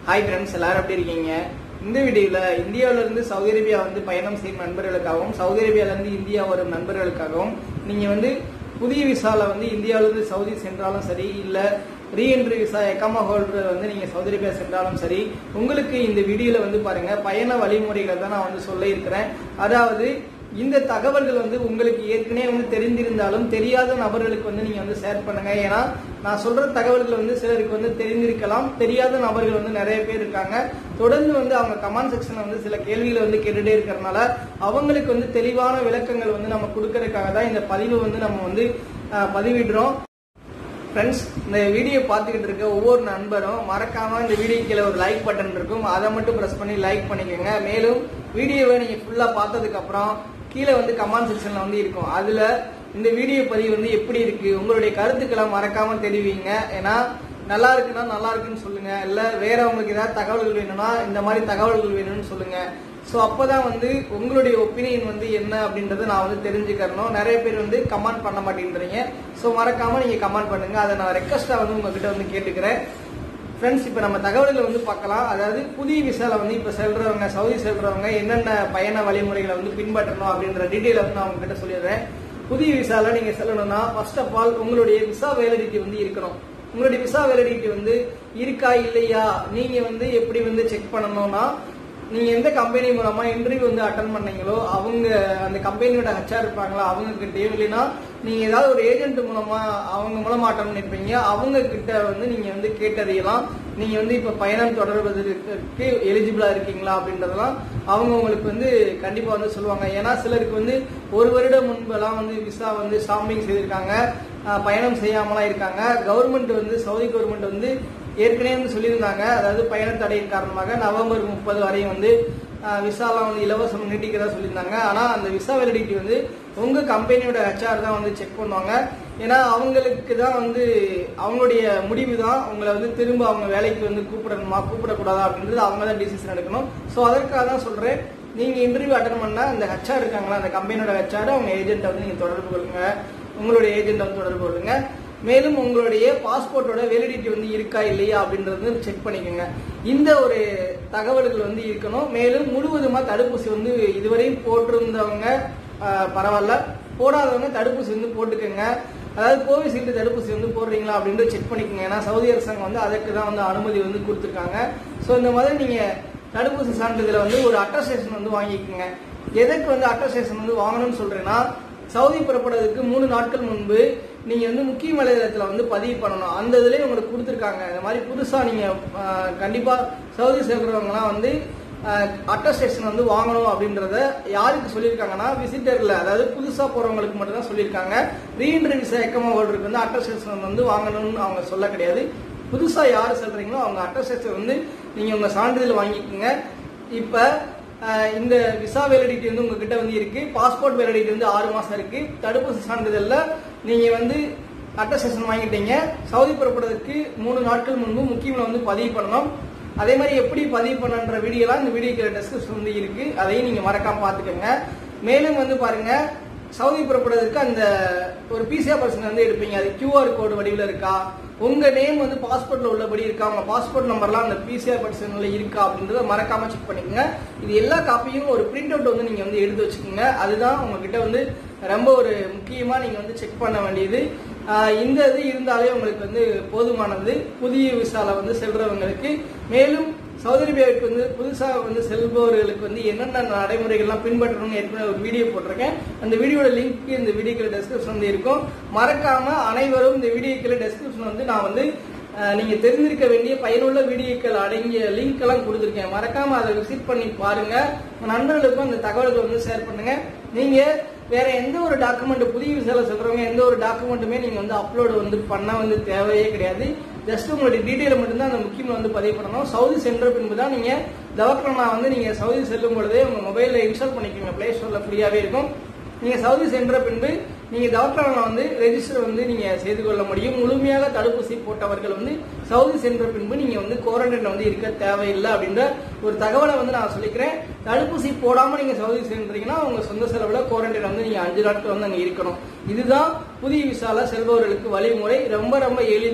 hi friends எல்லாரும் எப்படி இருக்கீங்க இந்த வீடியோவில் இந்தியாவிலிருந்து சவுதி அரேபியா வந்து பயணம் செய்யும் நண்பர்களுக்காகவும் சவுதி அரேபியாவிலேருந்து இந்தியா வரும் நண்பர்களுக்காகவும் நீங்கள் வந்து புதிய விசாவில் வந்து இந்தியாவிலிருந்து சவுதி சென்றாலும் சரி இல்லை ரீஎன்ட்ரி விசா எக்காமா ஹோல்டர் வந்து நீங்கள் சவுதி அரேபியா சென்றாலும் சரி உங்களுக்கு இந்த வீடியோவில் வந்து பாருங்கள் பயண வழிமுறைகளை தான் நான் வந்து சொல்ல இருக்கிறேன் அதாவது இந்த தகவல்கள் வந்து உங்களுக்கு ஏற்கனவே வந்து தெரிந்திருந்தாலும் தெரியாத நபர்களுக்கு வந்து நீங்க வந்து ஷேர் பண்ணுங்க ஏன்னா நான் சொல்ற தகவல்கள் வந்து சிலருக்கு வந்து தெரிந்திருக்கலாம் தெரியாத நபர்கள் வந்து நிறைய பேர் இருக்காங்க தொடர்ந்து வந்து அவங்க கமெண்ட் செக்ஷன்ல வந்து சில கேள்விகளை வந்து கேட்டுட்டே இருக்கிறதுனால அவங்களுக்கு வந்து தெளிவான விளக்கங்கள் வந்து நம்ம கொடுக்கறதுக்காக தான் இந்த பதிவு வந்து நம்ம வந்து அஹ், பதிவிடுறோம் ஃப்ரெண்ட்ஸ் இந்த வீடியோ பார்த்துக்கிட்டு இருக்க ஒவ்வொரு நண்பரும் மறக்காம இந்த வீடியோ கீழே ஒரு லைக் பட்டன் இருக்கும் அதை மட்டும் ப்ரெஸ் பண்ணி லைக் பண்ணிக்கோங்க மேலும் வீடியோவை நீங்க ஃபுல்லா பார்த்ததுக்கு அப்புறம் கீழே வந்து கமெண்ட் செக்ஷன்ல வந்து இருக்கும் அதுல இந்த வீடியோ பதிவு வந்து எப்படி இருக்கு உங்களுடைய கருத்துக்களை மறக்காம தெரிவிங்க ஏன்னா நல்லா இருக்குன்னா நல்லா இருக்குன்னு சொல்லுங்க இல்ல வேற உங்களுக்கு ஏதாவது தகவல்கள் வேணும்னா இந்த மாதிரி தகவல்கள் வேணும்னு சொல்லுங்க ஸோ அப்போதான் வந்து உங்களுடைய ஒப்பீனியன் வந்து என்ன அப்படின்றத நான் வந்து தெரிஞ்சுக்கிறணும் நிறைய பேர் வந்து கமெண்ட் பண்ண மாட்டேன்றீங்க ஸோ மறக்காம நீங்க கமெண்ட் பண்ணுங்க அதை நான் ரெக்வஸ்டா வந்து உங்ககிட்ட வந்து கேட்டுக்கிறேன் ஃப்ரெண்ட்ஸ் இப்போ நம்ம தகவல்களை வந்து பார்க்கலாம் அதாவது புதிய விசால வந்து இப்போ செல்றவங்க சவுதி செல்றவங்க என்னென்ன பயண வழிமுறைகளை வந்து பின்பற்றணும் அப்படின்ற டீட்டெயில் வந்து நான் உங்ககிட்ட சொல்லிடுறேன் புதிய விசால நீங்க செல்லணும்னா ஃபர்ஸ்ட் ஆஃப் ஆல் உங்களுடைய விசா வேலிடிட்டி வந்து இருக்கணும் உங்களுடைய விசா வேலிடிட்டி வந்து இருக்கா இல்லையா நீங்க வந்து எப்படி வந்து செக் பண்ணணும்னா நீங்க எந்த கம்பெனி மூலமா இன்டர்வியூ வந்து அட்டன் பண்ணீங்களோ அவங்க அந்த கம்பெனியோட ஹச்ஆர் இருப்பாங்களா அவங்க கிட்டயும் இல்லைன்னா நீங்க ஏதாவது ஒரு ஏஜென்ட் மூலமா அவங்க மூலமா அட்டன் பண்ணிருப்பீங்க அவங்க கிட்ட வந்து நீங்க வந்து கேட்டறியலாம் நீங்க வந்து இப்ப பயணம் தொடர்வதற்கு எலிஜிபிளா இருக்கீங்களா அப்படின்றதெல்லாம் அவங்க உங்களுக்கு வந்து கண்டிப்பா வந்து சொல்லுவாங்க ஏன்னா சிலருக்கு வந்து ஒரு வருடம் முன்பெல்லாம் வந்து விசா வந்து ஸ்டாம்பிங் செய்திருக்காங்க அஹ், பயணம் செய்யாமலாம் இருக்காங்க கவர்மெண்ட் வந்து சவுதி கவர்மெண்ட் வந்து ஏற்கனவே வந்து சொல்லியிருந்தாங்க அதாவது பயண தடையின் காரணமாக நவம்பர் முப்பது வரையும் வந்து அஹ், விசாலாம் வந்து இலவசம் நீட்டிக்கிறதா சொல்லியிருந்தாங்க ஆனா அந்த விசா வேலிடிட்டி வந்து உங்க கம்பெனியோட ஹெச்ஆர் தான் வந்து செக் பண்ணுவாங்க ஏன்னா அவங்களுக்கு தான் வந்து அவங்களுடைய முடிவு தான் உங்களை வந்து திரும்ப அவங்க வேலைக்கு வந்து கூப்பிடணுமா கூப்பிடக்கூடாதா அப்படின்றது அவங்க தான் டிசிஷன் எடுக்கணும் ஸோ அதற்காக தான் சொல்றேன் நீங்க இன்டர்வியூ அட்டன் பண்ணா அந்த ஹெச்ஆர் இருக்காங்களா அந்த கம்பெனியோட ஹெச்ஆர் அவங்க ஏஜென்ட்டை வந்து நீங்க தொடர்பு கொள்ளுங்க உங்களுடைய ஏஜென்ட் வந்து தொடர்பு கொள்ளுங்க மேலும் உங்களுடைய பாஸ்போர்ட்டோட வேலிடிட்டி வந்து இருக்கா இல்லையா அப்படின்றது செக் பண்ணிக்கோங்க இந்த ஒரு தகவல்கள் வந்து இருக்கணும் மேலும் முழுவதுமா தடுப்பூசி வந்து இதுவரையும் போட்டிருந்தவங்க ஆஹ், பரவாயில்ல போடாதவங்க தடுப்பூசி வந்து போட்டுக்கோங்க அதாவது கோவிஷீல்டு தடுப்பூசி வந்து போடுறீங்களா அப்படின்னு செக் பண்ணிக்கோங்க ஏன்னா சவுதி அரசாங்கம் வந்து அதற்கு தான் வந்து அனுமதி வந்து கொடுத்துருக்காங்க ஸோ இந்த மாதிரி நீங்க தடுப்பூசி சான்றிதழை வந்து ஒரு அட்டஸ்டேஷன் வந்து வாங்கிக்கோங்க எதற்கு வந்து அட்டஸ்டேஷன் வந்து வாங்கணும்னு சொல்றேன்னா சவுதி புறப்படுறதுக்கு மூணு நாட்கள் முன்பு நீங்க வந்து முக்கிய வலைதளத்துல வந்து பதிவு பண்ணணும் அந்த இதுலயே உங்களுக்கு கொடுத்துருக்காங்க இந்த மாதிரி புதுசா நீங்க ஆஹ், கண்டிப்பா சவுதி செல்றவங்கலாம் வந்து அட்டஸ்டேஷன் வந்து வாங்கணும் அப்படின்றத யாருக்கு சொல்லியிருக்காங்கன்னா விசிட்டர்ல அதாவது புதுசா போறவங்களுக்கு மட்டும் தான் சொல்லியிருக்காங்க ரீஎன்ட்ரி விசா எக்கமா ஹோல்டருக்கு வந்து அட்டஸ்டேஷன் வந்து வாங்கணும்னு அவங்க சொல்ல கிடையாது புதுசா யார் செல்றீங்களோ அவங்க அட்டஸ்டேஷன் வந்து நீங்க உங்க சான்றிதழ் வாங்கிக்கோங்க இப்ப ஆஹ் இந்த விசா வேலிடிட்டி வந்து உங்ககிட்ட வந்து இருக்கு பாஸ்போர்ட் வேலிடிட்டி வந்து ஆறு மாசம் இருக்கு தடுப்பூசி சான்றிதழ்ல நீங்க வந்து அட்டஸ்டேஷன் வாங்கிட்டீங்க சவுதி புறப்படுறதுக்கு மூணு நாட்கள் முன்பு முக்கியமான வந்து பதிவு பண்ணணும் அதே மாதிரி எப்படி பதிவு பண்ணன்ற வீடியோலாம் இந்த வீடியோக்கு டிஸ்கிரிப்ஷன் வந்து இருக்கு அதையும் நீங்க மறக்காம பாத்துக்கோங்க மேலும் வந்து பாருங்க சவுதி புறப்படுறதுக்கு அந்த ஒரு பிசிஆர் பர்சன் வந்து எடுப்பீங்க அது கியூஆர் கோடு வடிவில் இருக்கா உங்க நேம் வந்து பாஸ்போர்ட்ல உள்ளபடி இருக்கா உங்க பாஸ்போர்ட் நம்பர்லாம் அந்த பிசிஆர் பர்சன்ல இருக்கா அப்படின்றத மறக்காம செக் பண்ணிக்கோங்க இது எல்லா காப்பியும் ஒரு பிரிண்ட் அவுட் வந்து நீங்க வந்து எடுத்து வச்சுக்கோங்க அதுதான் உங்ககிட்ட வந்து ரொம்ப ஒரு முக்கியமா நீங்க வந்து செக் பண்ண வேண்டியது ஆஹ் இந்த இது இருந்தாலே உங்களுக்கு வந்து போதுமானது புதிய விசால வந்து செல்றவங்களுக்கு மேலும் சவுதி அரேபியாவுக்கு வந்து புதுசாக வந்து செல்பவர்களுக்கு வந்து என்னென்ன நடைமுறைகள்லாம் பின்பற்றணும்னு ஏற்கனவே ஒரு வீடியோ போட்டிருக்கேன் அந்த வீடியோட லிங்க் இந்த வீடியோக்குள்ள டெஸ்கிரிப்ஷன் வந்து இருக்கும் மறக்காம அனைவரும் இந்த வீடியோக்குள்ள டெஸ்கிரிப்ஷன் வந்து நான் வந்து அஹ், நீங்க தெரிஞ்சிருக்க வேண்டிய பயனுள்ள வீடியோக்கள் அடங்கிய லிங்க் எல்லாம் கொடுத்துருக்கேன் மறக்காம அதை விசிட் பண்ணி பாருங்க உங்க நண்பர்களுக்கும் அந்த தகவல்களை வந்து ஷேர் பண்ணுங்க நீங்க வேற எந்த ஒரு டாக்குமெண்ட் புதிய விசால சொல்றவங்க எந்த ஒரு டாக்குமெண்ட்டுமே நீங்க வந்து அப்லோடு வந்து பண்ண வந்து தேவையே கிடையாது ஜஸ்ட் உங்களுடைய டீட்டெயில் மட்டும்தான் அந்த முக்கியமாக வந்து பதிவு பண்ணணும் சவுதி சென்ற பின்பு தான் நீங்க தவக்கலனா வந்து நீங்க சவுதி செல்லும் பொழுதே உங்க மொபைல்ல இன்ஸ்டால் பண்ணிக்கோங்க பிளே ஸ்டோர்ல ஃப்ரீயாவே இருக்கும் நீங்க சவுதி சென்ற பின்பு நீங்க தவக்கலனா வந்து ரெஜிஸ்டர் வந்து நீங்க செய்து கொள்ள முடியும் முழுமையாக தடுப்பூசி போட்டவர்கள் வந்து சவுதி சென்ற பின்பு நீங்க வந்து குவாரண்டைன் வந்து இருக்க தேவையில்லை அப்படின்ற ஒரு தகவலை வந்து நான் சொல்லிக்கிறேன் தடுப்பூசி போடாம நீங்க சவுதி சென்றீங்கன்னா உங்க சொந்த செலவுல குவாரண்டைன் வந்து நீங்க அஞ்சு நாட்கள் வந்து அங்க இருக்கணும் இதுதான் புதிய விசால செல்பவர்களுக்கு வழிமுறை ரொம்ப ரொம்ப எளிது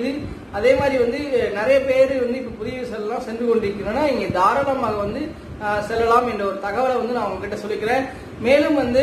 அதே மாதிரி வந்து நிறைய பேர் வந்து இப்ப புதிய விசாலாம் சென்று கொண்டிருக்கிறோம்னா இங்க தாராளமாக வந்து ஆஹ், செல்லலாம் என்ற ஒரு தகவலை வந்து நான் உங்ககிட்ட சொல்லிக்கிறேன் மேலும் வந்து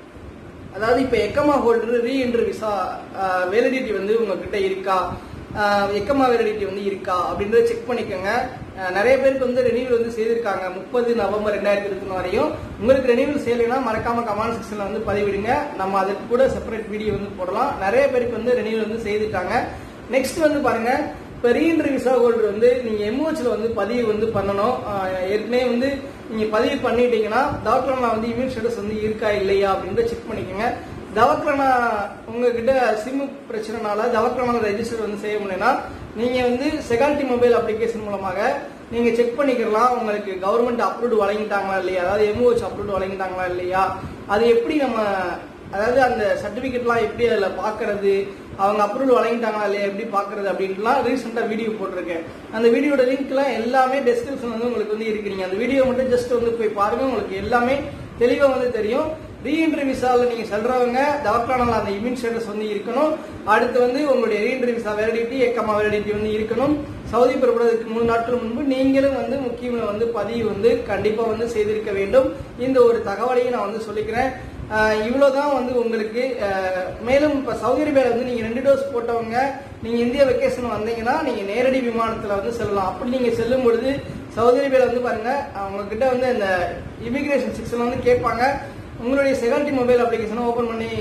அதாவது இப்ப எக்கமா ஹோல்டர் ரீஎன்ட்ரி விசா வேலிடிட்டி வந்து உங்ககிட்ட இருக்கா ஆஹ் எக்கமா வேலிடிட்டி வந்து இருக்கா அப்படின்றத செக் பண்ணிக்கோங்க ஆஹ் நிறைய பேருக்கு வந்து ரெனியூவல் வந்து செய்திருக்காங்க முப்பது நவம்பர் ரெண்டாயிரத்தி இருபத்தி வரையும் உங்களுக்கு ரெனியூவல் செய்யலைன்னா மறக்காம கமெண்ட் செக்ஷன்ல வந்து பதிவிடுங்க நம்ம அதுக்கு கூட செப்பரேட் வீடியோ வந்து போடலாம் நிறைய பேருக்கு வந்து ரெனியூவல் வந்து செய்துட்டாங்க நெக்ஸ்ட் வந்து பாருங்க இப்போ ரீஎன்ட்ரி விசா ஹோல்டர் வந்து நீங்க எம்ஓஹெச்ல வந்து பதிவு வந்து பண்ணணும் ஆஹ் ஏற்கனவே வந்து நீங்க பதிவு பண்ணிட்டீங்கன்னா டாக்டர்னா வந்து இம்யூன் ஸ்டேட்டஸ் வந்து இருக்கா இல்லையா அப்படின்றத செக் பண்ணிக்கோங்க தவக்கலனா உங்ககிட்ட சிம் பிரச்சனைனால தவக்கலனா ரெஜிஸ்டர் வந்து செய்ய முடியலனா நீங்க வந்து செகால்டி மொபைல் அப்ளிகேஷன் மூலமாக நீங்க செக் பண்ணிக்கலாம் உங்களுக்கு கவர்மெண்ட் அப்ரூவ்டு வழங்கிட்டாங்களா இல்லையா அதாவது எம்ஓஹெச் அப்ரூவ்டு வழங்கிட்டாங்களா இல்லையா அது எப்படி நம்ம அதாவது அந்த சர்டிபிகேட்லாம் எப்படி அதில் பார்க்கறது அவங்க அப்ரூவல் வழங்கிட்டாங்களா இல்லையா எப்படி பார்க்கறது அப்படின்ட்டுலாம் ரீசெண்டாக வீடியோ போட்டிருக்கேன் அந்த வீடியோட லிங்க்லாம் எல்லாமே டெஸ்கிரிப்ஷன் வந்து உங்களுக்கு வந்து இருக்கு நீங்க அந்த வீடியோ மட்டும் ஜஸ்ட் வந்து போய் பாருங்க உங்களுக்கு எல்லாமே தெளிவாக வந்து தெரியும் ரீஎன்ட்ரி விசாவில் நீங்க செல்றவங்க தவக்கானால் அந்த இம்யூன் ஸ்டேட்டஸ் வந்து இருக்கணும் அடுத்து வந்து உங்களுடைய ரீஎன்ட்ரி விசா வேலிடிட்டி எக்கமா வேலிடிட்டி வந்து இருக்கணும் சவுதி புறப்படுவதற்கு மூணு நாட்கள் முன்பு நீங்களும் வந்து முக்கியம் வந்து பதிவு வந்து கண்டிப்பா வந்து செய்திருக்க வேண்டும் இந்த ஒரு தகவலையும் நான் வந்து சொல்லிக்கிறேன் ஆஹ் இவ்வளவுதான் வந்து உங்களுக்கு ஆஹ் மேலும் இப்ப சவுதி அரேபியால வந்து நீங்க ரெண்டு டோஸ் போட்டவங்க நீங்க இந்தியா வெக்கேஷன் வந்தீங்கன்னா நீங்க நேரடி விமானத்துல வந்து செல்லலாம் அப்படி நீங்க செல்லும் பொழுது சவுதி அரேபியால வந்து பாருங்க அவங்க கிட்ட வந்து அந்த இமிகிரேஷன் செக்ஷன்ல வந்து கேட்பாங்க உங்களுடைய செகால்டி மொபைல் அப்ளிகேஷனை ஓபன் பண்ணி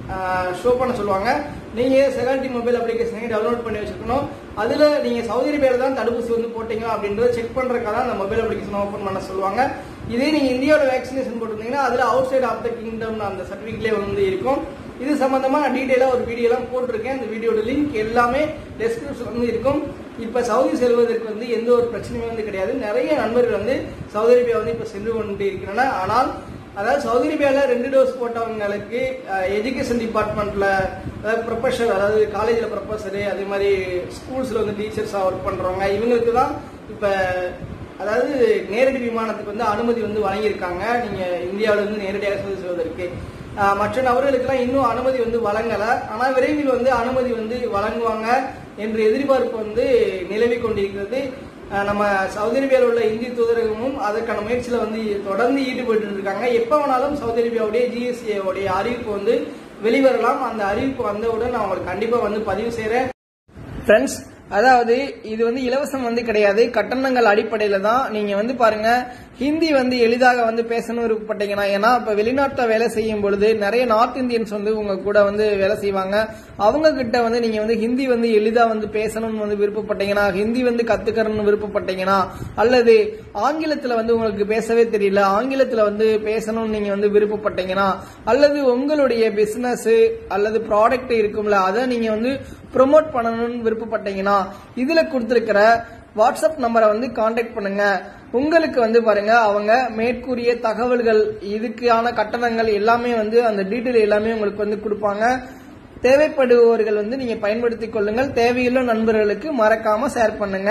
ஷோ பண்ண சொல்லுவாங்க நீங்க செகால்டி மொபைல் அப்ளிகேஷனை டவுன்லோட் பண்ணி வச்சுக்கணும் அதுல நீங்க சவுதி அரேபியால தான் தடுப்பூசி வந்து போட்டீங்க அப்படின்றத செக் பண்றதுக்காக அந்த மொபைல் அப்ளிகேஷன் ஓபன் பண்ண சொல்லுவாங்க இதே நீங்க இந்தியாவோட வேக்சினேஷன் போட்டிருந்தீங்கன்னா அதுல outside of the kingdom அந்த சர்டிபிகேட்லேயே வந்து இருக்கும் இது சம்பந்தமா நான் டீடைலா ஒரு வீடியோ எல்லாம் போட்டிருக்கேன் அந்த வீடியோட லிங்க் எல்லாமே டெஸ்கிரிப்ஷன் வந்து இருக்கும் இப்ப சவுதி செல்வதற்கு வந்து எந்த ஒரு பிரச்சனையும் வந்து கிடையாது நிறைய நண்பர்கள் வந்து சவுதி அரேபியா வந்து இப்ப சென்று கொண்டு இருக்கிறன ஆனால் அதாவது சவுதி அரேபியால ரெண்டு டோஸ் போட்டவங்களுக்கு எஜுகேஷன் டிபார்ட்மெண்ட்ல அதாவது ப்ரொஃபஸர் அதாவது காலேஜ்ல ப்ரொஃபஸரு அதே மாதிரி ஸ்கூல்ஸ்ல வந்து டீச்சர்ஸா ஒர்க் பண்றவங்க இவங்களுக்கு தான் இப்ப அதாவது நேரடி விமானத்துக்கு வந்து அனுமதி வந்து வழங்கியிருக்காங்க நீங்க இந்தியாவில இருந்து நேரடியாக சவுதி செல்வதற்கு ஆஹ் மற்ற நபர்களுக்கெல்லாம் இன்னும் அனுமதி வந்து வழங்கல ஆனா விரைவில் வந்து அனுமதி வந்து வழங்குவாங்க என்ற எதிர்பார்ப்பு வந்து நிலவி கொண்டிருக்கிறது ஆஹ் நம்ம சவுதி அரேபியாவில் உள்ள இந்திய தூதரகமும் அதற்கான முயற்சியில வந்து தொடர்ந்து ஈடுபட்டு இருக்காங்க எப்ப வேணாலும் சவுதி அரேபியாவுடைய ஜிஎஸ்ஏ உடைய அறிவிப்பு வந்து வெளிவரலாம் அந்த அறிவிப்பு வந்தவுடன் நான் உங்களுக்கு கண்டிப்பா வந்து பதிவு செய்றேன் ஃப்ரெண்ட்ஸ் அதாவது இது வந்து இலவசம் வந்து கிடையாது கட்டணங்கள் அடிப்படையில தான் நீங்க வந்து பாருங்க ஹிந்தி வந்து எளிதாக வந்து பேசணும் விருப்பப்பட்டீங்கன்னா ஏன்னா இப்ப வெளிநாட்டுல வேலை செய்யும் பொழுது நிறைய நார்த் இந்தியன்ஸ் வந்து உங்க கூட வந்து வேலை செய்வாங்க அவங்க கிட்ட வந்து நீங்க வந்து ஹிந்தி வந்து எளிதா வந்து பேசணும்னு வந்து விருப்பப்பட்டீங்கன்னா ஹிந்தி வந்து கத்துக்கணும்னு விருப்பப்பட்டீங்கன்னா அல்லது ஆங்கிலத்துல வந்து உங்களுக்கு பேசவே தெரியல ஆங்கிலத்துல வந்து பேசணும்னு நீங்க வந்து விருப்பப்பட்டீங்கன்னா அல்லது உங்களுடைய பிசினஸ் அல்லது ப்ராடக்ட் இருக்கும்ல அதை நீங்க வந்து ப்ரோமோட் பண்ணணும்னு விருப்பப்பட்டீங்கன்னா இதுல கொடுத்திருக்கிற வாட்ஸ்அப் நம்பரை வந்து காண்டாக்ட் பண்ணுங்க உங்களுக்கு வந்து பாருங்க அவங்க மேற்கூறிய தகவல்கள் இதுக்கான கட்டணங்கள் எல்லாமே வந்து அந்த டீட்டெயில் எல்லாமே உங்களுக்கு வந்து கொடுப்பாங்க தேவைப்படுபவர்கள் வந்து நீங்க பயன்படுத்திக் கொள்ளுங்கள் தேவையுள்ள நண்பர்களுக்கு மறக்காம ஷேர் பண்ணுங்க